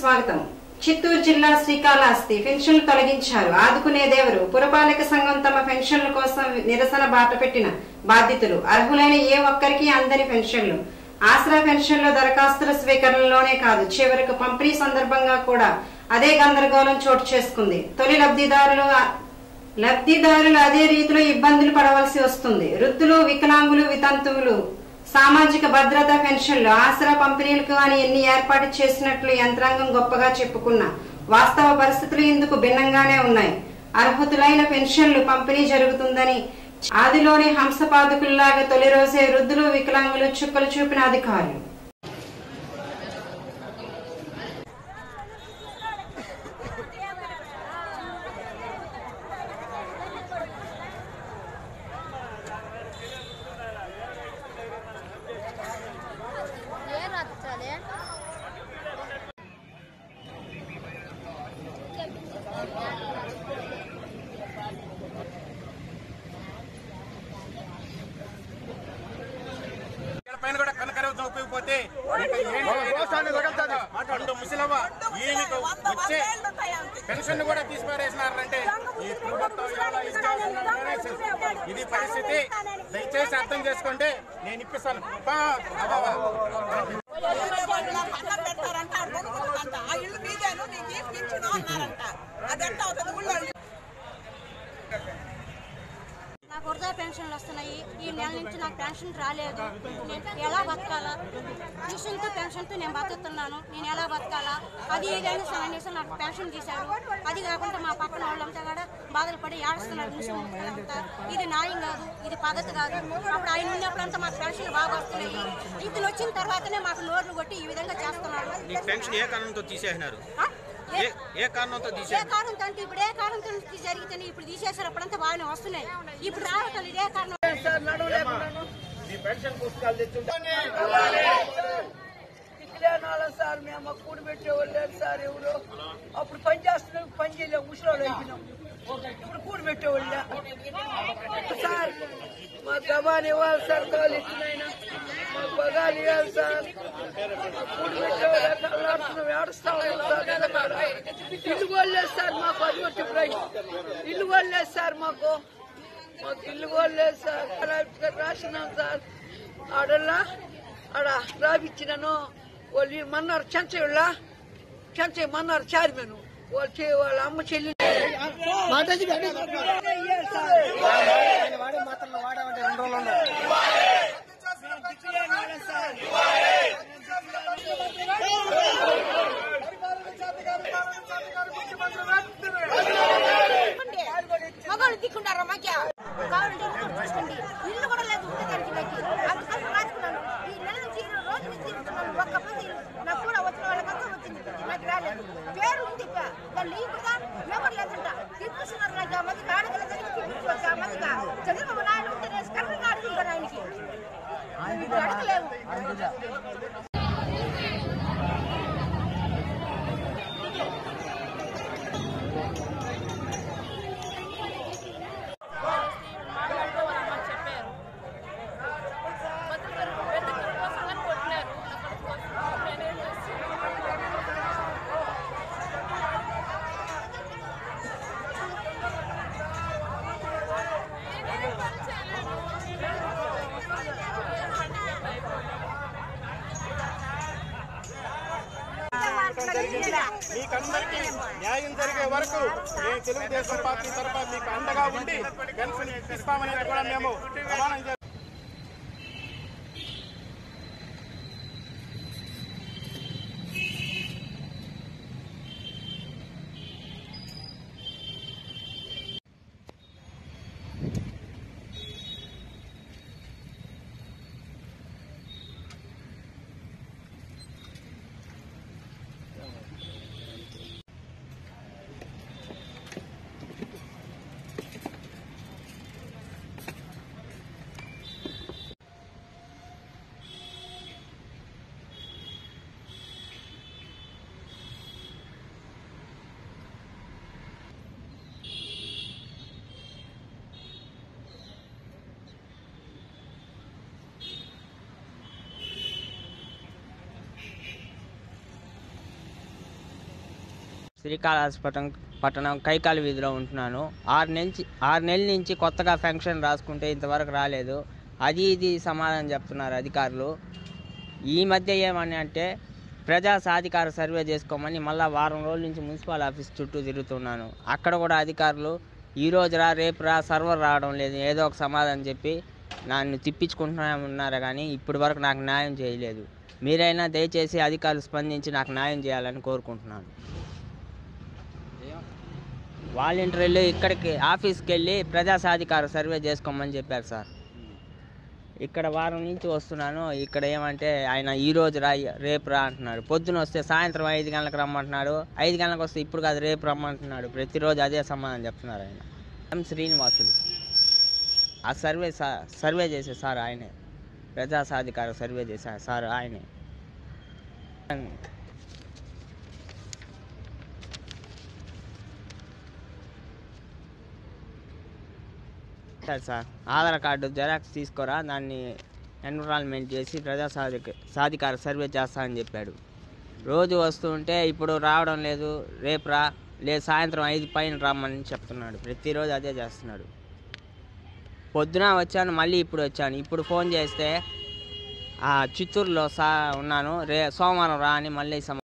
స్వాగతం చిత్తూరు జిల్లా శ్రీకాళహస్తి పెన్షన్లు తొలగించారు ఆదుకునేదేవరు పురపాలక సంఘం తమ పెన్షన్ల కోసం నిరసన బాట పెట్టిన బాధితులు అర్హులైన ఏ ఒక్కరికి అందని పెన్షన్లు ఆసరా పెన్షన్ల దరఖాస్తుల స్వీకరణలోనే కాదు చివరకు పంపిణీ సందర్భంగా కూడా అదే గందరగోళం చోటు చేసుకుంది తొలి లబ్ధిదారులు లబ్ధిదారులు అదే రీతిలో ఇబ్బందులు పడవలసి వస్తుంది వృద్ధులు వికలాంగులు వితంతువులు సామాజిక భద్రత పెన్షన్లు ఆసరా పంపిణీలకు అని ఎన్ని ఏర్పాటు చేసినట్లు యంత్రాంగం గొప్పగా చెప్పుకున్న వాస్తవ పరిస్థితులు ఇందుకు భిన్నంగానే ఉన్నాయి అర్హతులైన పెన్షన్లు పంపిణీ జరుగుతుందని ఆదిలోని హంసపాదుకుల్లాగా తొలి రోజే వృద్ధులు వికలాంగులు చుక్కలు చూపిన అధికారులు ఏం రాత్రాలే ఇక్కడ పైన కూడా కనకరవతం ఉపయోగపోతే ఇంకా ఏంటి? రెండు ముసలవ్వ ఈయనకు వచ్చే పెన్షన్ కూడా తీసిపారేసినారంటే ఈ ప్రభుత్వం ఎలా ఇచ్చేస్తున్నారనే తెలుసు. ఇది పరిస్థితి దయచేసి అర్థం చేసుకోండి నేను ఇప్పిస్తాను బా, అబ్బా, పక్కన పెట్టారంట అర్థం ఆ ఇల్లు మీదేను నీకు ఏం పింఛను అన్నారంట అదంట అవుతుంది ఊళ్ళో నాకు వృధా పెన్షన్లు వస్తున్నాయి ఈ నెల నుంచి నాకు పెన్షన్ రాలేదు నేను ఎలా బతకాలా ట్యూషన్తో పెన్షన్తో నేను బతుకుతున్నాను నేను ఎలా బతకాలా అది ఇదైనా కనీసం నాకు పెన్షన్ తీశారు అది కాకుండా మా పక్కన వాళ్ళంతా కూడా బాధలు పడి ఏడుస్తున్నారు నిమిషం అంతా ఇది న్యాయం కాదు ఇది పద్ధతి కాదు అప్పుడు ఆయన ఉన్నప్పుడంతా మాకు పెన్షన్లు బాగా వస్తున్నాయి ఇతను వచ్చిన తర్వాతనే మాకు నోర్లు కొట్టి ఈ విధంగా చేస్తున్నారు నీకు పెన్షన్ ఏ కారణంతో తీసేసినారు ఆ? ఏ- ఏ ఏ కారణంతో ఏ తీసేసినారు కారణంతో అంటే ఇప్పుడు ఏ కారణంతో జరిగితే ఇప్పుడు తీసేసారు అప్పుడంతా బాగానే వస్తున్నాయి ఇప్పుడు రావటం ఇదే కారణం ఈ పెన్షన్ పుస్తకాలు తెచ్చుంటే పిచ్చిలేనాళ్ళం సార్ మేము కూడి పెట్టేవాళ్ళు లేదు సార్ ఎవరు అప్పుడు పని చేస్తున్నాం పని చేయలేము ముసలోళ్ళు అయిపోయినాం ఇప్పుడు కూడి పెట్టేవాళ్ళు సార్ మా గబాన్ ఇవ్వాలి సార్ కాలు ఇచ్చినైనా మాకు బగాలు ఇవ్వాలి సార్ మా కూడి పెట్టేవాళ్ళు కళ్ళాడుతున్నాం ఏడుస్తా ఉన్నాం సార్ ఇల్లు కూడా లేదు సార్ మాకు అది వచ్చి ఇల్లు కూడా లేదు సార్ మాకు మాకు ఇల్లు కూడా లేదు సార్ రాయి- రాసినాం సార్ ఆడల్లా ఆడ రాపిచ్చినాను వాళ్ళు మన్నారు చెంచయ్యుళ్ళ చెంచయ్య మన్నారు చారిమేను వాళ్ళు చే- వాళ్ళ అమ్మ చెల్లి మగవాళ్ళు దిక్కుంటారా మధ్య కావాలంటే ఇల్లు కూడా చూసుకోండి ఇల్లు కూడా లేదు ఉండేదానికి నాకు అందుకని రాసుకున్నాను ఈ నెల నుంచి ఈ రోజు నుంచి తిరుగుతున్నాను ఒక్క మంది నాకు కూడా వచ్చిన వాళ్ళకంతా వచ్చింది నాకు రాలేదు పేరు ఉంది పే- దాన్ని ఇప్పుడు నెంబర్ లేదంట తిప్పుతున్నారు నాకు ఆ మందికి ఆడగలదని తిప్పించవచ్చు ఆ మందిగా చంద్రబాబు నాయుడు ఉంటే నేను కరెక్ట్గా అడుగుతాను ఆయనకి ఇప్పుడు అడగలేము మీకందరికీ న్యాయం జరిగే వరకు మేము తెలుగుదేశం పార్టీ తరఫున మీకు అండగా ఉండి పెన్షన్ ఇస్తామనేది కూడా మేము ప్రమాణం చేస్తాం శ్రీకాళహస్పటం పట్టణం కైకాల వీధిలో ఉంటున్నాను ఆరు నుంచి ఆరు నెలల నుంచి కొత్తగా ఫంక్షన్ రాసుకుంటే ఇంతవరకు రాలేదు అది ఇది సమాధానం చెప్తున్నారు అధికారులు ఈ మధ్య ఏమని అంటే ప్రజా సాధికార సర్వే చేసుకోమని మళ్ళీ వారం రోజుల నుంచి మున్సిపల్ ఆఫీస్ చుట్టూ తిరుగుతున్నాను అక్కడ కూడా అధికారులు ఈ రోజు రా రేపు రా సర్వర్ రావడం లేదు ఏదో ఒక సమాధానం చెప్పి నన్ను తిప్పించుకుంటున్నా ఉన్నారు కానీ ఇప్పటి వరకు నాకు న్యాయం చేయలేదు మీరైనా దయచేసి అధికారులు స్పందించి నాకు న్యాయం చేయాలని కోరుకుంటున్నాను వాలంటీర్లు ఇక్కడికి ఆఫీస్కి వెళ్ళి ప్రజా సాధికార సర్వే చేసుకోమని చెప్పారు సార్ ఇక్కడ వారం నుంచి వస్తున్నాను ఇక్కడ ఏమంటే ఆయన ఈ రోజు రా రేపు రా అంటున్నాడు పొద్దున వస్తే సాయంత్రం ఐదు గంటలకు రమ్మంటున్నాడు ఐదు గంటలకు వస్తే ఇప్పుడు కాదు రేపు రమ్మంటున్నాడు ప్రతిరోజు అదే సమాధానం చెప్తున్నారు ఆయన ఎం శ్రీనివాసులు ఆ సర్వే సా సర్వే చేసే సార్ ఆయనే ప్రజా సాధికార సర్వే చేసే సార్ ఆయనే సరే సార్ ఆధార్ కార్డు జెరాక్స్ తీసుకోరా దాన్ని ఎన్విరాన్మెంట్ చేసి ప్రజా సాధిక సాధికార సర్వే చేస్తా అని చెప్పాడు రోజు వస్తుంటే ఇప్పుడు రావడం లేదు రేపు రా లేదు సాయంత్రం ఐదు పైన రమ్మని చెప్తున్నాడు ప్రతిరోజు అదే చేస్తున్నాడు పొద్దున వచ్చాను మళ్ళీ ఇప్పుడు వచ్చాను ఇప్పుడు ఫోన్ చేస్తే ఆ చిత్తూరులో సా ఉన్నాను రే సోమవారం రా అని మళ్ళీ సమ